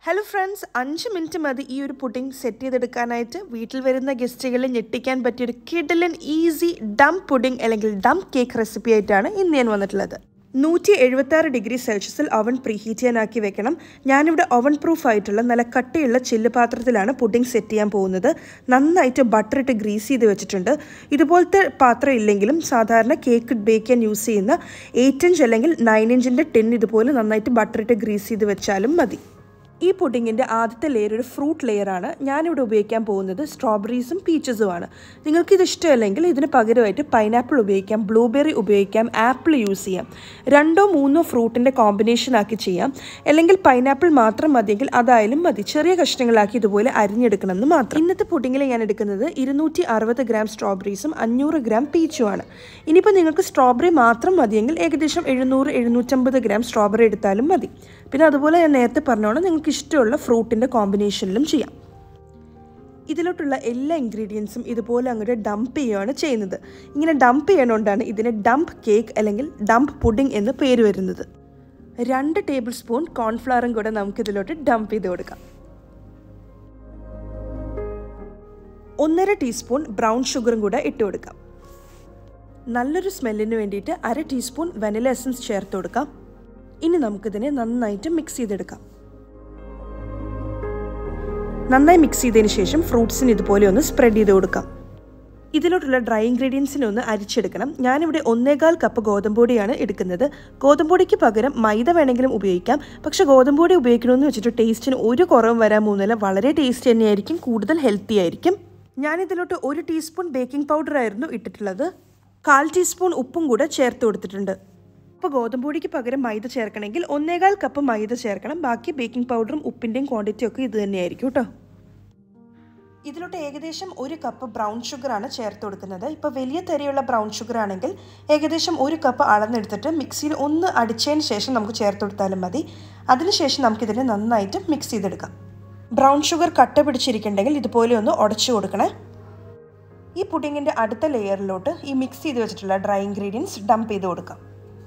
hello friends അഞ്ച് minute മതി ഈ ഒരു പുഡിംഗ് സെറ്റ് ചെയ്തെടുക്കാനായിട്ട് വീട്ടിൽ വരുന്ന ഗസ്റ്റുകളെ ഞെട്ടിക്കാൻ പറ്റിയ ഒരു കിഡലൻ ഈസി ഡം പുഡിംഗ് അല്ലെങ്കിൽ ഡം കേക്ക് റെസിപ്പി ആയിട്ടാണ് ഇന്ന് ഞാൻ വന്നിട്ടുള്ളത് നൂറ്റി എഴുപത്തി ആറ് ഡിഗ്രി സെൽഷ്യസിൽ ഓവൻ പ്രീഹീറ്റ് ചെയ്യാനാക്കി വെക്കണം ഞാനിവിടെ ഓവൻ പ്രൂഫ് ആയിട്ടുള്ള നല്ല കട്ടിയുള്ള ചില്ല് പാത്രത്തിലാണ് പുഡിംഗ് സെറ്റ് ചെയ്യാൻ പോകുന്നത് നന്നായിട്ട് ബട്ടർ ഇട്ട് ഗ്രീസ് ചെയ്ത് വെച്ചിട്ടുണ്ട് ഇതുപോലത്തെ പാത്രം ഇല്ലെങ്കിലും സാധാരണ കേക്ക് ബേക്ക് ചെയ്യാൻ യൂസ് ചെയ്യുന്ന എയ്റ്റ് ഇഞ്ച് അല്ലെങ്കിൽ നയൻ ഇഞ്ചിൻ്റെ ടിൻ ഇതുപോലെ നന്നായിട്ട് ബട്ടർ ഇട്ട് ഗ്രീസ് ചെയ്ത് വെച്ചാലും മതി ഈ പുഡിങ്ങിൻ്റെ ആദ്യത്തെ ലെയർ ഒരു ഫ്രൂട്ട് ലെയറാണ് ഞാനിവിടെ ഉപയോഗിക്കാൻ പോകുന്നത് സ്ട്രോബെറീസും പീച്ചസുമാണ് നിങ്ങൾക്ക് ഇത് ഇഷ്ടമല്ലെങ്കിൽ ഇതിന് പകരമായിട്ട് പൈനാപ്പിൾ ഉപയോഗിക്കാം ബ്ലൂബെറി ഉപയോഗിക്കാം ആപ്പിൾ യൂസ് ചെയ്യാം രണ്ടോ മൂന്നോ ഫ്രൂട്ടിൻ്റെ കോമ്പിനേഷൻ ആക്കി ചെയ്യാം അല്ലെങ്കിൽ പൈനാപ്പിൾ മാത്രം മതിയെങ്കിൽ അതായാലും മതി ചെറിയ കഷ്ണങ്ങളാക്കി ഇതുപോലെ അരിഞ്ഞെടുക്കണമെന്ന് മാത്രം ഇന്നത്തെ പുഡിങ്ങിൽ ഞാൻ എടുക്കുന്നത് ഇരുന്നൂറ്റി അറുപത് ഗ്രാം സ്ട്രോബെറീസും അഞ്ഞൂറ് ഗ്രാം പീച്ചുമാണ് ഇനിയിപ്പോൾ നിങ്ങൾക്ക് സ്ട്രോബെറി മാത്രം മതിയെങ്കിൽ ഏകദേശം എഴുന്നൂറ് എഴുന്നൂറ്റമ്പത് ഗ്രാം സ്ട്രോബെറി എടുത്താലും മതി പിന്നെ അതുപോലെ ഞാൻ നേരത്തെ പറഞ്ഞോണം നിങ്ങൾക്ക് ഇഷ്ടമുള്ള ഫ്രൂട്ടിൻ്റെ കോമ്പിനേഷനിലും ചെയ്യാം ഇതിലോട്ടുള്ള എല്ലാ ഇൻഗ്രീഡിയൻസും ഇതുപോലെ അങ്ങോട്ട് ഡംപ് ചെയ്യുകയാണ് ചെയ്യുന്നത് ഇങ്ങനെ ഡംപ് ചെയ്യണോണ്ടാണ് ഇതിന് ഡംപ് കേക്ക് അല്ലെങ്കിൽ ഡംപ് പുഡിംഗ് എന്ന് പേര് വരുന്നത് രണ്ട് ടേബിൾ സ്പൂൺ കോൺഫ്ലവറും കൂടെ നമുക്ക് ഇതിലോട്ട് ഡംപ് ചെയ്ത് കൊടുക്കാം ഒന്നര ടീസ്പൂൺ ബ്രൗൺ ഷുഗറും കൂടെ ഇട്ട് കൊടുക്കാം നല്ലൊരു സ്മെല്ലിന് വേണ്ടിയിട്ട് അര ടീസ്പൂൺ വെനില എസൻസ് ചേർത്ത് കൊടുക്കാം ഇനി നമുക്കിതിനെ നന്നായിട്ട് മിക്സ് ചെയ്തെടുക്കാം നന്നായി മിക്സ് ചെയ്തതിന് ശേഷം ഫ്രൂട്ട്സിന് ഇതുപോലെ ഒന്ന് സ്പ്രെഡ് ചെയ്ത് കൊടുക്കാം ഇതിലോട്ടുള്ള ഡ്രൈ ഇൻഗ്രീഡിയൻസിനെ ഒന്ന് അരിച്ചെടുക്കണം ഞാനിവിടെ ഒന്നേകാൽ കപ്പ് ഗോതമ്പൊടിയാണ് എടുക്കുന്നത് ഗോതമ്പൊടിക്ക് പകരം മൈദ വേണമെങ്കിലും ഉപയോഗിക്കാം പക്ഷേ ഗോതമ്പൊടി ഉപയോഗിക്കണമെന്ന് വെച്ചിട്ട് ടേസ്റ്റിന് ഒരു കുറവും വരാൻ പോകുന്നില്ല വളരെ ടേസ്റ്റ് തന്നെയായിരിക്കും കൂടുതൽ ഹെൽത്തി ആയിരിക്കും ഞാനിതിലോട്ട് ഒരു ടീസ്പൂൺ ബേക്കിംഗ് പൗഡർ ആയിരുന്നു ഇട്ടിട്ടുള്ളത് കാൽ ടീസ്പൂൺ ഉപ്പും കൂടെ ചേർത്ത് കൊടുത്തിട്ടുണ്ട് അപ്പോൾ ഗോതമ്പൊടിക്ക് പകരം മൈദ ചേർക്കണമെങ്കിൽ ഒന്നേകാൽ കപ്പ് മൈദ ചേർക്കണം ബാക്കി ബേക്കിംഗ് പൗഡറും ഉപ്പിൻ്റെയും ക്വാണ്ടിറ്റിയും ഒക്കെ ഇത് തന്നെയായിരിക്കും കേട്ടോ ഇതിലോട്ട് ഏകദേശം ഒരു കപ്പ് ബ്രൗൺ ഷുഗറാണ് ചേർത്ത് കൊടുക്കുന്നത് ഇപ്പോൾ വലിയ തരിയുള്ള ബ്രൗൺ ഷുഗർ ആണെങ്കിൽ ഏകദേശം ഒരു കപ്പ് അളന്നെടുത്തിട്ട് മിക്സിയിൽ ഒന്ന് അടിച്ചതിന് ശേഷം നമുക്ക് ചേർത്ത് കൊടുത്താലും മതി അതിനുശേഷം നമുക്കിതിനെ നന്നായിട്ട് മിക്സ് ചെയ്തെടുക്കാം ബ്രൗൺ ഷുഗർ കട്ട പിടിച്ചിരിക്കുന്നുണ്ടെങ്കിൽ ഇതുപോലെ ഒന്ന് ഉടച്ചു കൊടുക്കണേ ഈ പുഡിങ്ങിൻ്റെ അടുത്ത ലെയറിലോട്ട് ഈ മിക്സ് ചെയ്ത് വെച്ചിട്ടുള്ള ഡ്രൈ ഇൻഗ്രീഡിയൻസ് ഡംപ് ചെയ്ത് കൊടുക്കാം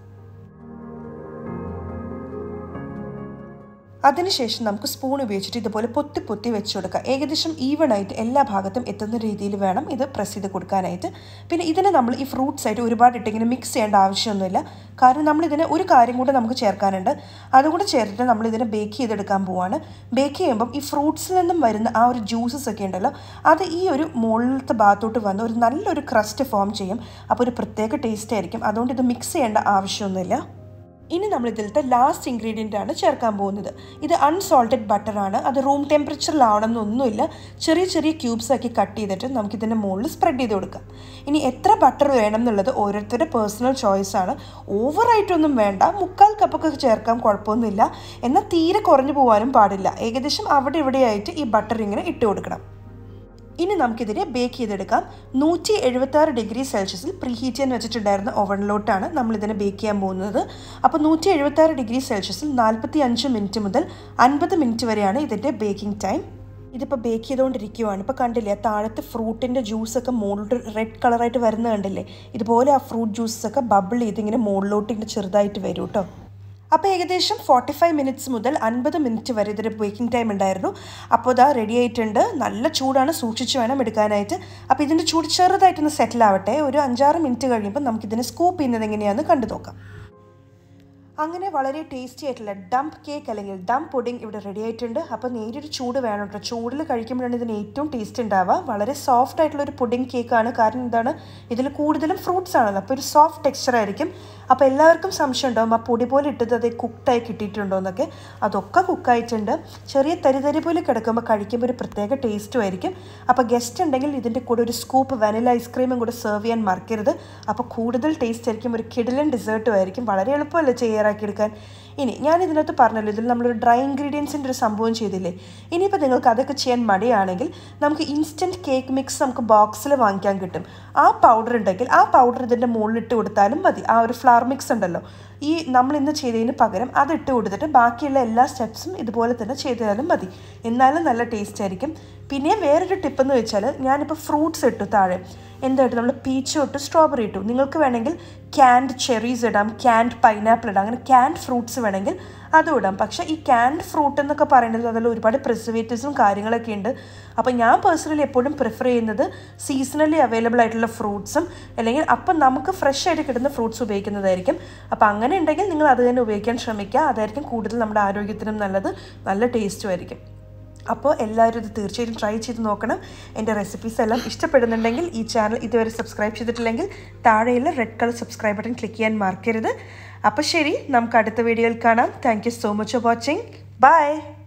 അതിനുശേഷം നമുക്ക് സ്പൂൺ ഉപയോഗിച്ചിട്ട് ഇതുപോലെ പൊത്തി പൊത്തി വെച്ച് കൊടുക്കാം ഏകദേശം ഈവൺ ആയിട്ട് എല്ലാ ഭാഗത്തും എത്തുന്ന രീതിയിൽ വേണം ഇത് പ്രസ് ചെയ്ത് കൊടുക്കാനായിട്ട് പിന്നെ ഇതിനെ നമ്മൾ ഈ ഫ്രൂട്ട്സ് ആയിട്ട് ഒരുപാട് ഇട്ടിങ്ങനെ മിക്സ് ചെയ്യേണ്ട ആവശ്യമൊന്നുമില്ല കാരണം നമ്മൾ ഇതിന് ഒരു കാര്യം കൂടെ നമുക്ക് ചേർക്കാനുണ്ട് അതുകൂടെ ചേർത്തിട്ട് നമ്മൾ ഇതിനെ ബേക്ക് ചെയ്തെടുക്കാൻ പോവാണ് ബേക്ക് ചെയ്യുമ്പം ഈ ഫ്രൂട്ട്സിൽ നിന്നും വരുന്ന ആ ഒരു ജ്യൂസസ് ഒക്കെ ഉണ്ടല്ലോ അത് ഈ ഒരു മുകളിലത്തെ ഭാഗത്തോട്ട് വന്ന് ഒരു നല്ലൊരു ക്രസ്റ്റ് ഫോം ചെയ്യും അപ്പോൾ ഒരു പ്രത്യേക ടേസ്റ്റ് ആയിരിക്കും അതുകൊണ്ട് ഇത് മിക്സ് ചെയ്യേണ്ട ആവശ്യമൊന്നുമില്ല ഇനി നമ്മൾ ഇതിലത്തെ ലാസ്റ്റ് ഇൻഗ്രീഡിയൻ്റ് ആണ് ചേർക്കാൻ പോകുന്നത് ഇത് അൺസോൾട്ടഡ് ബട്ടറാണ് അത് റൂം ടെമ്പറേച്ചറിലാവണമെന്നൊന്നുമില്ല ചെറിയ ചെറിയ ക്യൂബ്സ് ആക്കി കട്ട് ചെയ്തിട്ട് നമുക്കിതിൻ്റെ മുകളിൽ സ്പ്രെഡ് ചെയ്ത് കൊടുക്കാം ഇനി എത്ര ബട്ടർ വേണം എന്നുള്ളത് ഓരോരുത്തരുടെ പേഴ്സണൽ ചോയ്സ് ആണ് ഓവറായിട്ടൊന്നും വേണ്ട മുക്കാൽ കപ്പൊക്കെ ചേർക്കാൻ കുഴപ്പമൊന്നുമില്ല എന്നാൽ തീരെ കുറഞ്ഞു പോകാനും പാടില്ല ഏകദേശം അവിടെ ഇവിടെയായിട്ട് ഈ ബട്ടർ ഇങ്ങനെ ഇട്ട് കൊടുക്കണം ഇനി നമുക്കിതിനെ ബേക്ക് ചെയ്തെടുക്കാം നൂറ്റി എഴുപത്തി ആറ് ഡിഗ്രി സെൽഷ്യസിൽ പ്രീ ഹീറ്റ് ചെയ്യാൻ വെച്ചിട്ടുണ്ടായിരുന്ന ഓവനിലോട്ടാണ് നമ്മളിതിനെ ബേക്ക് ചെയ്യാൻ പോകുന്നത് അപ്പോൾ നൂറ്റി എഴുപത്തി ആറ് ഡിഗ്രി സെൽഷ്യസിൽ നാൽപ്പത്തി അഞ്ച് മിനിറ്റ് മുതൽ അൻപത് മിനിറ്റ് വരെയാണ് ഇതിൻ്റെ ബേക്കിംഗ് ടൈം ഇതിപ്പോൾ ബേക്ക് ചെയ്തുകൊണ്ടിരിക്കുവാണ് ഇപ്പോൾ കണ്ടില്ലേ താഴത്തെ ഫ്രൂട്ടിൻ്റെ ജ്യൂസൊക്കെ മുകളിലോട്ട് റെഡ് കളറായിട്ട് വരുന്ന കണ്ടില്ലേ ഇതുപോലെ ആ ഫ്രൂട്ട് ജ്യൂസൊക്കെ ബബിൾ ചെയ്ത് ഇങ്ങനെ മുകളിലോട്ട് ഇങ്ങനെ ചെറുതായിട്ട് വരും കേട്ടോ അപ്പോൾ ഏകദേശം ഫോർട്ടി ഫൈവ് മിനിറ്റ്സ് മുതൽ അൻപത് മിനിറ്റ് വരെ ഇതിൻ്റെ ബേക്കിംഗ് ടൈം ഉണ്ടായിരുന്നു അപ്പോൾ ഇതാ റെഡി ആയിട്ടുണ്ട് നല്ല ചൂടാണ് സൂക്ഷിച്ച് വേണം എടുക്കാനായിട്ട് അപ്പോൾ ഇതിൻ്റെ ചൂട് ചെറുതായിട്ടൊന്ന് സെറ്റിൽ ആവട്ടെ ഒരു അഞ്ചാറ് മിനിറ്റ് കഴിയുമ്പോൾ നമുക്കിതിനെ സ്കൂപ്പ് ചെയ്യുന്നത് എങ്ങനെയാണെന്ന് കണ്ടു നോക്കാം അങ്ങനെ വളരെ ടേസ്റ്റി ആയിട്ടുള്ള ഡംപ് കേക്ക് അല്ലെങ്കിൽ ഡംപ് പുഡിംഗ് ഇവിടെ റെഡി ആയിട്ടുണ്ട് അപ്പോൾ നേരിയൊരു ചൂട് വേണം കേട്ടോ ചൂടിൽ കഴിക്കുമ്പോഴാണ് ഇതിന് ഏറ്റവും ടേസ്റ്റ് ഉണ്ടാവുക വളരെ സോഫ്റ്റ് ആയിട്ടുള്ള ഒരു പുഡിംഗ് കേക്കാണ് കാരണം എന്താണ് ഇതിൽ കൂടുതലും ഫ്രൂട്ട്സ് ആണല്ലോ അപ്പോൾ ഒരു സോഫ്റ്റ് ടെക്സ്ചർ ആയിരിക്കും അപ്പോൾ എല്ലാവർക്കും സംശയം ഉണ്ടാവും ആ പൊടി പോലെ ഇട്ടത് അത് കുക്ക്ഡായി കിട്ടിയിട്ടുണ്ടോ എന്നൊക്കെ അതൊക്കെ കുക്കായിട്ടുണ്ട് ചെറിയ തരി തരി പോലെ കിടക്കുമ്പോൾ കഴിക്കുമ്പോൾ ഒരു പ്രത്യേക ടേസ്റ്റും ആയിരിക്കും അപ്പോൾ ഗസ്റ്റ് ഉണ്ടെങ്കിൽ ഇതിൻ്റെ കൂടെ ഒരു സ്കൂപ്പ് വാനില ഐസ്ക്രീമും കൂടെ സെർവ് ചെയ്യാൻ മറക്കരുത് അപ്പോൾ കൂടുതൽ ടേസ്റ്റ് ആയിരിക്കും ഒരു കിടിലൻ ഡെസേർട്ടും ആയിരിക്കും വളരെ എളുപ്പമല്ലേ തയ്യാറാക്കിയെടുക്കാൻ ഇനി ഞാൻ ഇതിനകത്ത് പറഞ്ഞല്ലോ ഇതിൽ നമ്മളൊരു ഡ്രൈ ഇൻഗ്രീഡിയൻസിൻ്റെ ഒരു സംഭവം ചെയ്തില്ലേ ഇനിയിപ്പോൾ നിങ്ങൾക്ക് അതൊക്കെ ചെയ്യാൻ മടിയാണെങ്കിൽ നമുക്ക് ഇൻസ്റ്റൻറ്റ് കേക്ക് മിക്സ് നമുക്ക് ബോക്സിൽ വാങ്ങിക്കാൻ കിട്ടും ആ പൗഡർ ഉണ്ടെങ്കിൽ ആ പൗഡർ ഇതിൻ്റെ മുകളിലിട്ട് കൊടുത്താലും മതി ആ ഒരു ഫ്ലവർ മിക്സ് ഉണ്ടല്ലോ ഈ നമ്മൾ ഇന്ന് ചെയ്തതിന് പകരം അത് ഇട്ട് കൊടുത്തിട്ട് ബാക്കിയുള്ള എല്ലാ സ്റ്റെപ്സും ഇതുപോലെ തന്നെ ചെയ്താലും മതി എന്നാലും നല്ല ടേസ്റ്റ് ആയിരിക്കും പിന്നെ വേറൊരു ടിപ്പ് എന്ന് വെച്ചാൽ ഞാനിപ്പോൾ ഫ്രൂട്ട്സ് ഇട്ടു താഴെ എന്തായിട്ട് നമ്മൾ പീച്ച് ഇട്ടു സ്ട്രോബെറി ഇട്ടു നിങ്ങൾക്ക് വേണമെങ്കിൽ ക്യാൻഡ് ചെറീസ് ഇടാം ക്യാൻഡ് പൈനാപ്പിൾ ഇടാം അങ്ങനെ ക്യാൻഡ് ഫ്രൂട്ട്സ് വേണമെങ്കിൽ അതും ഇടാം പക്ഷേ ഈ ക്യാൻഡ് ഫ്രൂട്ട് എന്നൊക്കെ പറയുന്നത് അതിൽ ഒരുപാട് പ്രിസർവേറ്റീവ്സും കാര്യങ്ങളൊക്കെ ഉണ്ട് അപ്പോൾ ഞാൻ പേഴ്സണലി എപ്പോഴും പ്രിഫർ ചെയ്യുന്നത് സീസണലി അവൈലബിൾ ആയിട്ടുള്ള ഫ്രൂട്ട്സും അല്ലെങ്കിൽ അപ്പം നമുക്ക് ഫ്രഷ് ആയിട്ട് കിട്ടുന്ന ഫ്രൂട്ട്സ് ഉപയോഗിക്കുന്നതായിരിക്കും അപ്പോൾ അങ്ങനെ ഉണ്ടെങ്കിൽ നിങ്ങൾ അത് തന്നെ ഉപയോഗിക്കാൻ ശ്രമിക്കുക അതായിരിക്കും കൂടുതൽ നമ്മുടെ ആരോഗ്യത്തിനും നല്ലത് നല്ല ടേസ്റ്റും ആയിരിക്കും അപ്പോൾ എല്ലാവരും ഇത് തീർച്ചയായിട്ടും ട്രൈ ചെയ്ത് നോക്കണം എൻ്റെ റെസിപ്പീസ് എല്ലാം ഇഷ്ടപ്പെടുന്നുണ്ടെങ്കിൽ ഈ ചാനൽ ഇതുവരെ സബ്സ്ക്രൈബ് ചെയ്തിട്ടില്ലെങ്കിൽ താഴെയുള്ള red colour subscribe button click ചെയ്യാൻ മറക്കരുത് അപ്പോൾ ശരി നമുക്ക് അടുത്ത വീഡിയോയിൽ കാണാം thank you so much for watching by